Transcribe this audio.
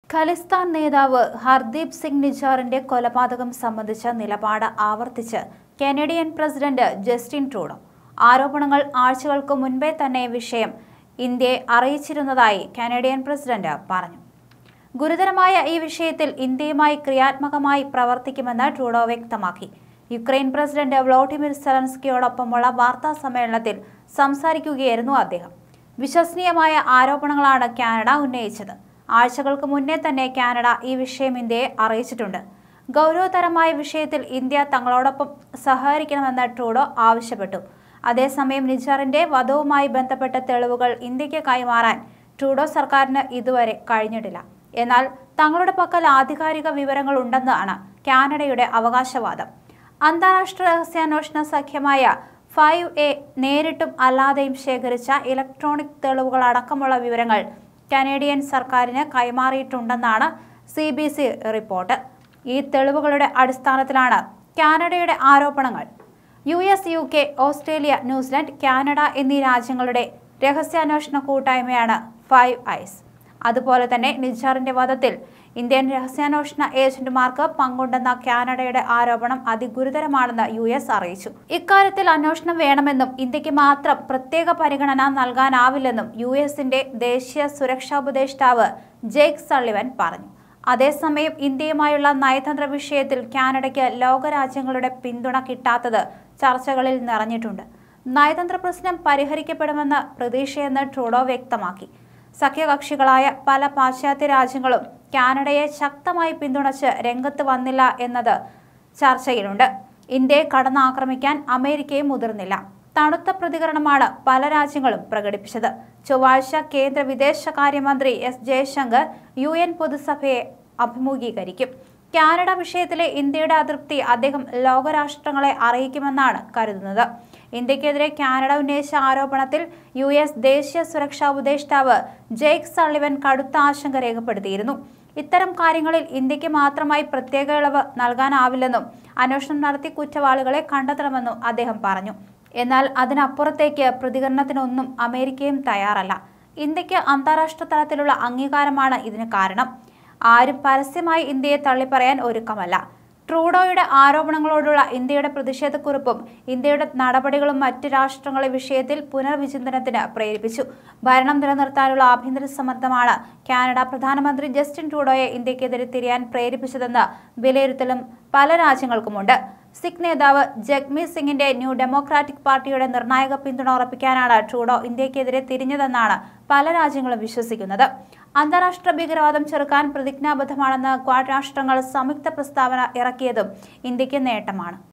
ഖലിസ്ഥാൻ നേതാവ് ഹർദീപ് സിംഗ് നിജാറിന്റെ കൊലപാതകം സംബന്ധിച്ച നിലപാട് ആവർത്തിച്ച് കനേഡിയൻ പ്രസിഡന്റ് ജസ്റ്റിൻ ട്രൂഡോ ആരോപണങ്ങൾ ആഴ്ചകൾക്ക് മുൻപേ തന്നെ വിഷയം ഇന്ത്യയെ അറിയിച്ചിരുന്നതായി കനേഡിയൻ പ്രസിഡന്റ് പറഞ്ഞു ഗുരുതരമായ ഈ വിഷയത്തിൽ ഇന്ത്യയുമായി ക്രിയാത്മകമായി പ്രവർത്തിക്കുമെന്ന് ട്രൂഡോ വ്യക്തമാക്കി യുക്രൈൻ പ്രസിഡന്റ് വ്ളോഡിമിർ സെലൻസ്കിയോടൊപ്പമുള്ള വാർത്താ സമ്മേളനത്തിൽ സംസാരിക്കുകയായിരുന്നു അദ്ദേഹം വിശ്വസനീയമായ ആരോപണങ്ങളാണ് കാനഡ ഉന്നയിച്ചത് ആഴ്ചകൾക്ക് മുന്നേ തന്നെ കാനഡ ഈ വിഷയം ഇന്ത്യയെ അറിയിച്ചിട്ടുണ്ട് ഗൗരവതരമായ വിഷയത്തിൽ ഇന്ത്യ തങ്ങളോടൊപ്പം സഹകരിക്കണമെന്ന് ട്രൂഡോ ആവശ്യപ്പെട്ടു അതേസമയം നിജാറിന്റെ വധവുമായി ബന്ധപ്പെട്ട തെളിവുകൾ ഇന്ത്യക്ക് കൈമാറാൻ ട്രൂഡോ സർക്കാരിന് ഇതുവരെ കഴിഞ്ഞിട്ടില്ല എന്നാൽ തങ്ങളുടെ പക്കൽ ആധികാരിക വിവരങ്ങൾ ഉണ്ടെന്നാണ് കാനഡയുടെ അവകാശവാദം അന്താരാഷ്ട്ര രഹസ്യാന്വേഷണ സഖ്യമായ ഫൈവ് എ നേരിട്ടും അല്ലാതെയും ശേഖരിച്ച ഇലക്ട്രോണിക് തെളിവുകൾ അടക്കമുള്ള വിവരങ്ങൾ കനേഡിയൻ സർക്കാരിന് കൈമാറിയിട്ടുണ്ടെന്നാണ് സി ബി സി റിപ്പോർട്ട് ഈ തെളിവുകളുടെ അടിസ്ഥാനത്തിലാണ് കാനഡയുടെ ആരോപണങ്ങൾ U S U K Australia New Zealand Canada എന്നീ രാജ്യങ്ങളുടെ രഹസ്യാന്വേഷണ കൂട്ടായ്മയാണ് ഫൈവ് ഐസ് അതുപോലെ തന്നെ നിജാറിന്റെ വധത്തിൽ ഇന്ത്യൻ രഹസ്യാന്വേഷണ ഏജന്റുമാർക്ക് പങ്കുണ്ടെന്ന കാനഡയുടെ ആരോപണം അതിഗുരുതരമാണെന്ന് യു എസ് അറിയിച്ചു ഇക്കാര്യത്തിൽ അന്വേഷണം വേണമെന്നും ഇന്ത്യക്ക് മാത്രം പ്രത്യേക പരിഗണന നൽകാനാവില്ലെന്നും യു എസിന്റെ ദേശീയ സുരക്ഷാ ഉപദേഷ്ടാവ് ജേക്ക് സള്ളിവൻ പറഞ്ഞു അതേസമയം ഇന്ത്യയുമായുള്ള നയതന്ത്ര വിഷയത്തിൽ കാനഡയ്ക്ക് ലോകരാജ്യങ്ങളുടെ പിന്തുണ കിട്ടാത്തത് ചർച്ചകളിൽ നിറഞ്ഞിട്ടുണ്ട് നയതന്ത്ര പ്രശ്നം പരിഹരിക്കപ്പെടുമെന്ന പ്രതീക്ഷയെന്ന് ട്രൂഡോ വ്യക്തമാക്കി സഖ്യകക്ഷികളായ പല പാശ്ചാത്യ രാജ്യങ്ങളും കാനഡയെ ശക്തമായി പിന്തുണച്ച് രംഗത്ത് വന്നില്ല എന്നത് ചർച്ചയിലുണ്ട് ഇന്ത്യയെ കടന്നാക്രമിക്കാൻ അമേരിക്കയും മുതിർന്നില്ല തണുത്ത പ്രതികരണമാണ് പല രാജ്യങ്ങളും പ്രകടിപ്പിച്ചത് ചൊവ്വാഴ്ച കേന്ദ്ര വിദേശകാര്യമന്ത്രി എസ് ജയശങ്കർ യു എൻ പൊതുസഭയെ അഭിമുഖീകരിക്കും കാനഡ വിഷയത്തിലെ ഇന്ത്യയുടെ അതൃപ്തി അദ്ദേഹം ലോകരാഷ്ട്രങ്ങളെ അറിയിക്കുമെന്നാണ് കരുതുന്നത് ഇന്ത്യക്കെതിരെ കാനഡ ഉന്നയിച്ച ആരോപണത്തിൽ യു എസ് ദേശീയ സുരക്ഷാ ഉപദേഷ്ടാവ് ജെയ്ക്ക് സള്ളിവൻ കടുത്ത ആശങ്ക രേഖപ്പെടുത്തിയിരുന്നു ഇത്തരം കാര്യങ്ങളിൽ ഇന്ത്യക്ക് മാത്രമായി പ്രത്യേക ഇളവ് നൽകാനാവില്ലെന്നും അന്വേഷണം നടത്തി കുറ്റവാളികളെ കണ്ടെത്തണമെന്നും അദ്ദേഹം പറഞ്ഞു എന്നാൽ അതിനപ്പുറത്തേക്ക് പ്രതികരണത്തിനൊന്നും അമേരിക്കയും തയ്യാറല്ല ഇന്ത്യക്ക് അന്താരാഷ്ട്ര തലത്തിലുള്ള അംഗീകാരമാണ് ഇതിന് കാരണം ആരും പരസ്യമായി ഇന്ത്യയെ തള്ളിപ്പറയാൻ ഒരുക്കമല്ല ട്രൂഡോയുടെ ആരോപണങ്ങളോടുള്ള ഇന്ത്യയുടെ പ്രതിഷേധക്കുറിപ്പും ഇന്ത്യയുടെ നടപടികളും മറ്റ് രാഷ്ട്രങ്ങളെ വിഷയത്തിൽ പുനർവിചിന്തനത്തിന് പ്രേരിപ്പിച്ചു ഭരണം നിലനിർത്താനുള്ള ആഭ്യന്തര സമ്മർദ്ദമാണ് കാനഡ പ്രധാനമന്ത്രി ജസ്റ്റിൻ ട്രൂഡോയെ ഇന്ത്യക്കെതിരെ തിരിയാൻ പ്രേരിപ്പിച്ചതെന്ന് വിലയിരുത്തലും പല രാജ്യങ്ങൾക്കുമുണ്ട് സിഖ് നേതാവ് ജഗ്മി സിംഗിന്റെ ന്യൂ ഡെമോക്രാറ്റിക് പാർട്ടിയുടെ നിർണായക പിന്തുണ ഉറപ്പിക്കാനാണ് ട്രൂഡോ ഇന്ത്യക്കെതിരെ തിരിഞ്ഞതെന്നാണ് പല രാജ്യങ്ങളും വിശ്വസിക്കുന്നത് അന്താരാഷ്ട്ര ഭീകരവാദം ചെറുക്കാൻ പ്രതിജ്ഞാബദ്ധമാണെന്ന് ക്വാഡ് രാഷ്ട്രങ്ങൾ സംയുക്ത പ്രസ്താവന ഇറക്കിയതും ഇന്ത്യക്ക് നേട്ടമാണ്